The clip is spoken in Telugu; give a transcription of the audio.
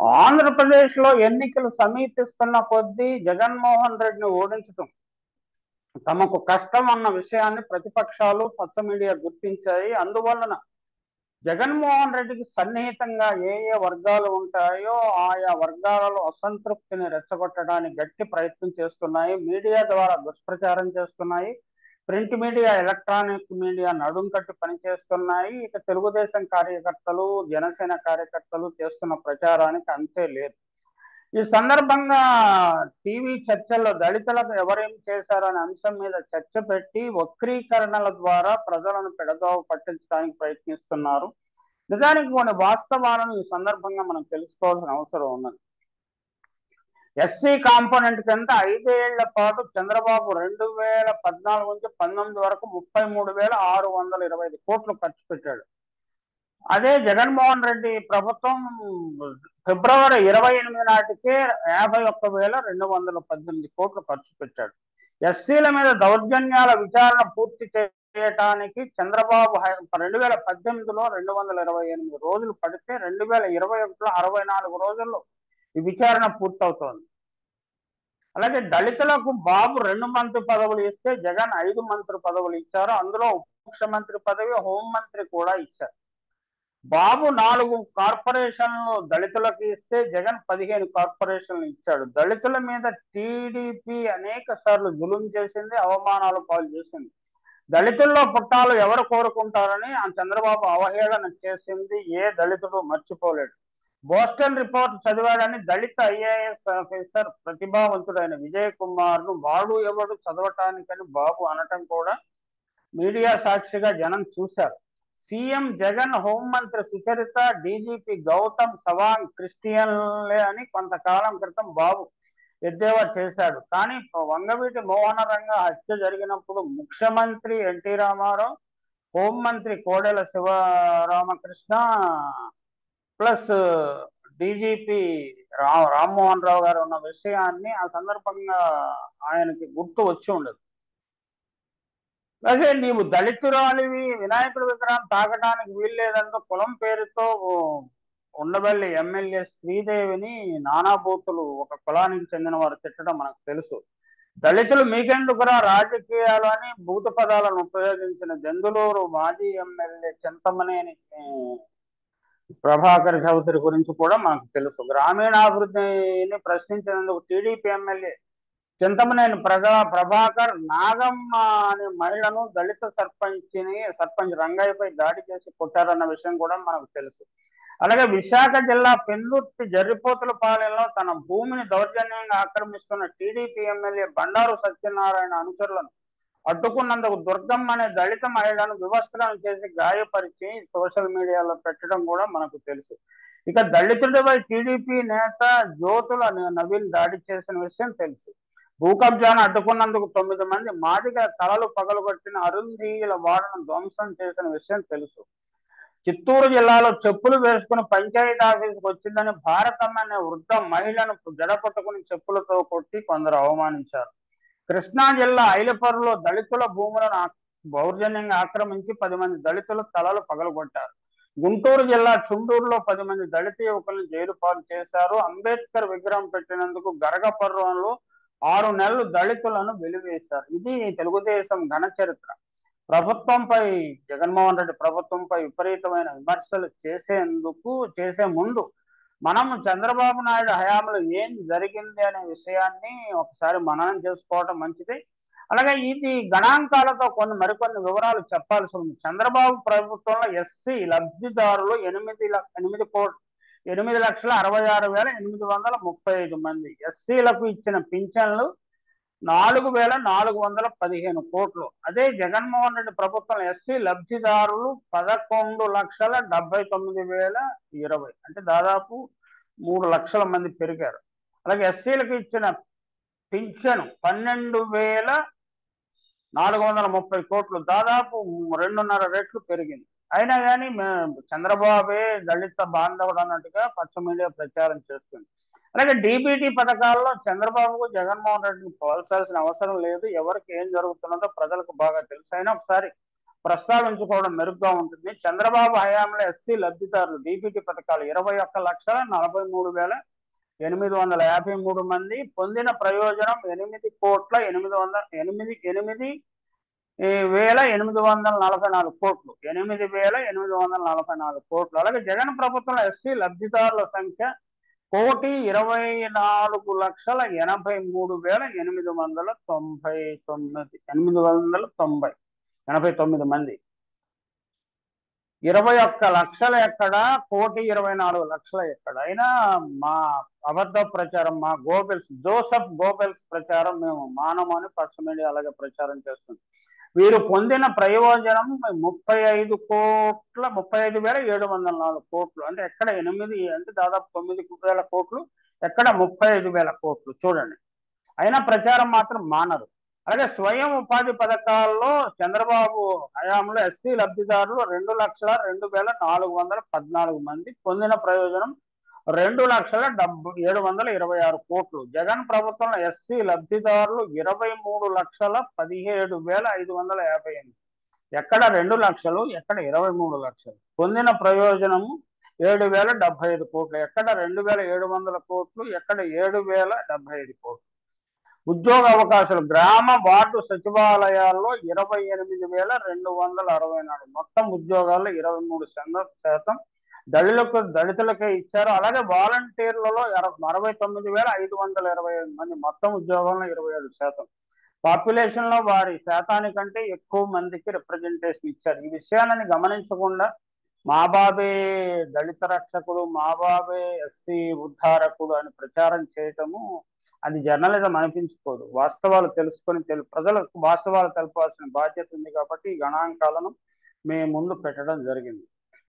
ఆంధ్రప్రదేశ్ లో ఎన్నికలు సమీపిస్తున్న కొద్దీ జగన్మోహన్ రెడ్డిని ఓడించటం తమకు కష్టం అన్న విషయాన్ని ప్రతిపక్షాలు పచ్చ మీడియా గుర్తించాయి అందువలన జగన్మోహన్ రెడ్డికి సన్నిహితంగా ఏ ఏ వర్గాలు ఉంటాయో ఆయా వర్గాలలో అసంతృప్తిని రెచ్చగొట్టడానికి గట్టి ప్రయత్నం చేస్తున్నాయి మీడియా ద్వారా దుష్ప్రచారం చేస్తున్నాయి ప్రింట్ మీడియా ఎలక్ట్రానిక్ మీడియా నడుం కట్టి పనిచేస్తున్నాయి ఇక తెలుగుదేశం కార్యకర్తలు జనసేన కార్యకర్తలు చేస్తున్న ప్రచారానికి అంతే లేదు ఈ సందర్భంగా టీవీ చర్చల్లో దళితులకు ఎవరేం చేశారనే అంశం మీద చర్చ పెట్టి వక్రీకరణల ద్వారా ప్రజలను పెడదోవ పట్టించడానికి ప్రయత్నిస్తున్నారు నిజానికి కొన్ని వాస్తవాలను ఈ సందర్భంగా మనం తెలుసుకోవాల్సిన అవసరం ఉన్నది ఎస్సీ కాంపోనెంట్ కింద ఐదేళ్ల పాటు చంద్రబాబు రెండు వేల పద్నాలుగు నుంచి పంతొమ్మిది వరకు ముప్పై మూడు వేల ఆరు వందల ఇరవై ఐదు కోట్లు ఖర్చు పెట్టాడు అదే జగన్మోహన్ రెడ్డి ప్రభుత్వం ఫిబ్రవరి ఇరవై ఎనిమిది నాటికే యాభై ఒక్క వేల రెండు వందల పద్దెనిమిది కోట్లు ఖర్చు పెట్టాడు ఎస్సీల మీద దౌర్జన్యాల విచారణ పూర్తి చేయటానికి చంద్రబాబు రెండు వేల పద్దెనిమిదిలో రెండు వందల ఇరవై ఎనిమిది రోజులు పడితే రెండు వేల ఇరవై ఒకటిలో అరవై నాలుగు రోజుల్లో ఈ విచారణ పూర్తవుతోంది అలాగే దళితులకు బాబు రెండు మంత్రి పదవులు ఇస్తే జగన్ ఐదు మంత్రి పదవులు ఇచ్చారు అందులో ఉప ముఖ్యమంత్రి పదవి హోంమంత్రి కూడా ఇచ్చారు బాబు నాలుగు కార్పొరేషన్లు దళితులకు ఇస్తే జగన్ పదిహేను కార్పొరేషన్లు ఇచ్చాడు దళితుల మీద టీడీపీ అనేక సార్లు జులుం చేసింది అవమానాలు పాలు చేసింది దళితుల్లో పుట్టాలు ఎవరు కోరుకుంటారని ఆ చంద్రబాబు అవహేళన చేసింది ఏ దళితుడు మర్చిపోలేడు బోస్టన్ రిపోర్ట్ చదివాడని దళిత ఐఏఎస్ ఆఫీసర్ ప్రతిభావంతుడైన విజయ్ కుమార్ ను వాడు ఎవడు చదవటానికని బాబు అనటం కూడా మీడియా సాక్షిగా జనం చూశారు సీఎం జగన్ హోంమంత్రి సుచరిత డీజీపీ గౌతమ్ సవాంగ్ క్రిస్టియన్లే అని కొంతకాలం క్రితం బాబు ఎద్దేవా చేశాడు కానీ వంగవీటి మోహనరంగ హత్య జరిగినప్పుడు ముఖ్యమంత్రి ఎన్టీ రామారావు హోంమంత్రి కోడెల శివరామకృష్ణ ప్లస్ డీజీపీ రా రామ్మోహన్ రావు గారు ఉన్న విషయాన్ని ఆ సందర్భంగా ఆయనకి గుర్తు వచ్చి ఉండదు అలాగే నీవు దళితురాలివి వినాయకుడి విగ్రహం తాగడానికి వీల్లేదంటూ కులం పేరుతో ఉండవల్లి ఎమ్మెల్యే శ్రీదేవిని నానాబూతులు ఒక కులానికి చెందిన వారు తిట్టడం మనకు తెలుసు దళితులు మీకెందుకురా రాజకీయాలు అని భూత పదాలను ఉపయోగించిన దెందులూరు మాజీ ఎమ్మెల్యే చింతమనేని ప్రభాకర్ చౌదరి గురించి కూడా మనకు తెలుసు గ్రామీణాభివృద్ధిని ప్రశ్నించినందుకు టీడీపీ ఎమ్మెల్యే చింతమనేని ప్రజా ప్రభాకర్ నాగమ్మ అనే మహిళను దళిత సర్పంచ్ని సర్పంచ్ రంగయ్యపై దాడి చేసి కొట్టారన్న విషయం కూడా మనకు తెలుసు అలాగే విశాఖ జిల్లా పెందుర్తి జర్రిపోతుల పాలెంలో తన భూమిని దౌర్జన్యంగా ఆక్రమిస్తున్న టీడీపీ ఎమ్మెల్యే బండారు సత్యనారాయణ అనుచరులను అడ్డుకున్నందుకు దుర్గమ్మ అనే దళిత మహిళను వివస్త్రం చేసి గాయపరిచి సోషల్ మీడియాలో పెట్టడం కూడా మనకు తెలుసు ఇక దళితుడిపై టీడీపీ నేత జ్యోతుల నవీన్ దాడి చేసిన విషయం తెలుసు భూ కబ్జాను అడ్డుకున్నందుకు తొమ్మిది మంది మాదిగా తలలు పగలగొట్టిన అరుంధీయుల వాడను ధ్వంసం చేసిన విషయం తెలుసు చిత్తూరు జిల్లాలో చెప్పులు వేసుకుని పంచాయతీ ఆఫీసుకు వచ్చిందని భారతమ్మ అనే వృద్ధ మహిళను జడపట్టుకుని చెప్పులతో కొట్టి కొందరు అవమానించారు కృష్ణా జిల్లా ఐలపరులో దళితుల భూములను దౌర్జన్యంగా ఆక్రమించి పది మంది దళితుల తలలు పగలగొట్టారు గుంటూరు జిల్లా చుండూరులో పది మంది దళిత యువకులను జైలు పాలు చేశారు అంబేద్కర్ విగ్రహం పెట్టినందుకు గరగపర్వంలో ఆరు నెలలు దళితులను వెలివేశారు ఇది తెలుగుదేశం ఘన చరిత్ర ప్రభుత్వంపై జగన్మోహన్ రెడ్డి ప్రభుత్వంపై విపరీతమైన విమర్శలు చేసేందుకు చేసే ముందు మనం చంద్రబాబు నాయుడు హయాంలో ఏం జరిగింది అనే విషయాన్ని ఒకసారి మననం చేసుకోవటం మంచిది అలాగే ఇది గణాంకాలతో కొన్ని మరికొన్ని వివరాలు చెప్పాల్సి ఉంది చంద్రబాబు ప్రభుత్వంలో ఎస్సీ లబ్ధిదారులు ఎనిమిది ఎనిమిది కోట్ ఎనిమిది లక్షల అరవై ఆరు వేల ఎనిమిది వందల ముప్పై ఐదు మంది ఎస్సీలకు ఇచ్చిన పింఛన్లు నాలుగు వేల నాలుగు వందల పదిహేను కోట్లు అదే జగన్మోహన్ రెడ్డి ప్రభుత్వం ఎస్సీ లబ్ధిదారులు పదకొండు లక్షల డెబ్బై తొమ్మిది వేల ఇరవై అంటే దాదాపు మూడు లక్షల మంది పెరిగారు అలాగే ఎస్సీలకు ఇచ్చిన పింఛను పన్నెండు వేల నాలుగు వందల ముప్పై కోట్లు దాదాపు రెండున్నర రెట్లు పెరిగింది అయినా కానీ చంద్రబాబే దళిత బాంధవుడు అన్నట్టుగా పచ్చ మీడియా ప్రచారం చేస్తుంది అలాగే డీబీటీ పథకాల్లో చంద్రబాబుకు జగన్మోహన్ రెడ్డిని పోల్చాల్సిన అవసరం లేదు ఎవరికి ఏం జరుగుతున్నదో ప్రజలకు బాగా తెలుసు అయినా ఒకసారి ప్రస్తావించుకోవడం మెరుగ్గా ఉంటుంది చంద్రబాబు హయాంలో ఎస్సీ లబ్ధిదారులు డీబీటీ పథకాలు ఇరవై ఒక్క లక్షల నలభై మూడు వేల ఎనిమిది వందల యాభై మూడు మంది పొందిన ప్రయోజనం ఎనిమిది కోట్ల ఎనిమిది వందల ఎనిమిది ఎనిమిది ఈ వేల ఎనిమిది వందల నలభై నాలుగు కోట్లు ఎనిమిది వేల ఎనిమిది వందల నలభై నాలుగు కోట్లు అలాగే జగన్ ప్రభుత్వంలో ఎస్సీ లబ్ధిదారుల సంఖ్య కోటి ఇరవై నాలుగు లక్షల ఎనభై మూడు వేల ఎనిమిది వందల తొంభై తొమ్మిది ఎనిమిది వందల తొంభై ఎనభై తొమ్మిది మంది ఇరవై ఒక్క లక్షల ఎక్కడ కోటి ఇరవై నాలుగు లక్షల ఎక్కడ అయినా మా అబద్ధ ప్రచారం మా గోబెల్స్ జోసఫ్ గోబెల్స్ ప్రచారం మేము మానమని పచ్చ మీడియా అలాగే ప్రచారం చేస్తుంది వీరు పొందిన ప్రయోజనం ముప్పై ఐదు కోట్ల ముప్పై ఐదు వేల ఏడు వందల నాలుగు కోట్లు అంటే ఎక్కడ ఎనిమిది అంటే దాదాపు తొమ్మిది వేల కోట్లు ఎక్కడ ముప్పై ఐదు వేల కోట్లు చూడండి అయినా ప్రచారం మాత్రం మానరు అలాగే స్వయం ఉపాధి పథకాల్లో చంద్రబాబు హయాంలో ఎస్సీ లబ్ధిదారులు రెండు లక్షల రెండు వేల నాలుగు వందల పద్నాలుగు మంది పొందిన ప్రయోజనం రెండు లక్షల డెబ్బై ఏడు వందల ఇరవై ఆరు కోట్లు జగన్ ప్రభుత్వంలో ఎస్సీ లబ్ధిదారులు ఇరవై మూడు లక్షల పదిహేడు వేల ఐదు వందల యాభై ఎనిమిది ఎక్కడ రెండు లక్షలు ఎక్కడ ఇరవై మూడు లక్షలు పొందిన ప్రయోజనము ఏడు వేల డెబ్బై ఐదు కోట్లు ఎక్కడ రెండు వేల ఏడు వందల కోట్లు ఎక్కడ ఏడు వేల డెబ్బై ఐదు కోట్లు ఉద్యోగ అవకాశాలు గ్రామ వార్డు సచివాలయాల్లో ఇరవై ఎనిమిది వేల రెండు వందల అరవై నాలుగు మొత్తం ఉద్యోగాల్లో ఇరవై మూడు శాతం దళితులకు దళితులకే ఇచ్చారు అలాగే వాలంటీర్లలో అరవై తొమ్మిది వేల ఐదు వందల ఇరవై ఐదు మంది మొత్తం ఉద్యోగంలో ఇరవై ఏడు శాతం పాపులేషన్ లో వారి శాతానికంటే ఎక్కువ మందికి రిప్రజెంటేషన్ ఇచ్చారు ఈ విషయాలని గమనించకుండా మా బాబే దళిత రక్షకుడు మా బాబే ఎస్సీ ఉద్ధారకుడు అని ప్రచారం చేయటము అది జర్నలిజం అనిపించుకోదు వాస్తవాలు తెలుసుకొని తెలు ప్రజలకు వాస్తవాలు తెలపాల్సిన బాధ్యత ఉంది కాబట్టి ఈ గణాంకాలను మేము ముందు పెట్టడం జరిగింది